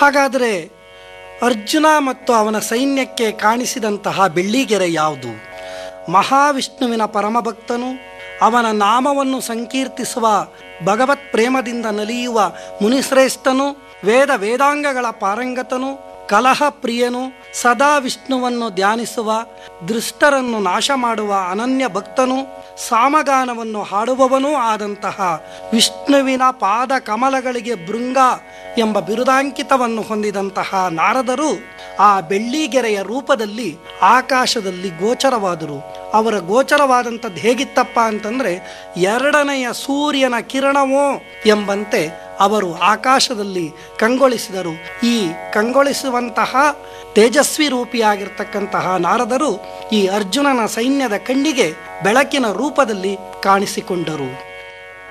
ಹಾಗಾದರೆ ಅರ್ಜುನ ಮತ್ತು ಅವನ ಸೈನ್ಯಕ್ಕೆ ಕಾಣಿಸಿದಂತಹ ಬೆಳ್ಳಿಗೆರೆ ಯಾವುದು ಮಹಾವಿಷ್ಣುವಿನ ಪರಮಭಕ್ತನು ಅವನ ನಾಮವನ್ನು ಸಂಕೀರ್ತಿಸುವ ಭಗವತ್ ಪ್ರೇಮದಿಂದ ನಲಿಯುವ ಮುನಿಶ್ರೇಷ್ಠನು ವೇದ ವೇದಾಂಗಗಳ ಪಾರಂಗತನು ಕಲಹ ಪ್ರಿಯನು ಸದಾ ವಿಷ್ಣುವನ್ನು ಧ್ಯಾನಿಸುವ ದೃಷ್ಟರನ್ನು ನಾಶ ಮಾಡುವ ಅನನ್ಯ ಭಕ್ತನು ಸಾಮಗಾನವನ್ನು ಹಾಡುವವನೂ ಆದಂತಹ ವಿಷ್ಣುವಿನ ಪಾದ ಕಮಲಗಳಿಗೆ ಭೃಂಗ ಎಂಬ ಬಿರುದಾಂಕಿತವನ್ನು ಹೊಂದಿದಂತಹ ನಾರದರು ಆ ಬೆಳ್ಳಿಗೆರೆಯ ರೂಪದಲ್ಲಿ ಆಕಾಶದಲ್ಲಿ ಗೋಚರವಾದರು ಅವರ ಗೋಚರವಾದಂಥದ್ದು ಹೇಗಿತ್ತಪ್ಪ ಅಂತಂದರೆ ಎರಡನೆಯ ಸೂರ್ಯನ ಕಿರಣವೋ ಎಂಬಂತೆ ಅವರು ಆಕಾಶದಲ್ಲಿ ಕಂಗೊಳಿಸಿದರು ಈ ಕಂಗೊಳಿಸುವಂತಹ ತೇಜಸ್ವಿ ರೂಪಿಯಾಗಿರ್ತಕ್ಕಂತಹ ನಾರದರು ಈ ಅರ್ಜುನನ ಸೈನ್ಯದ ಕಣ್ಣಿಗೆ ಬೆಳಕಿನ ರೂಪದಲ್ಲಿ ಕಾಣಿಸಿಕೊಂಡರು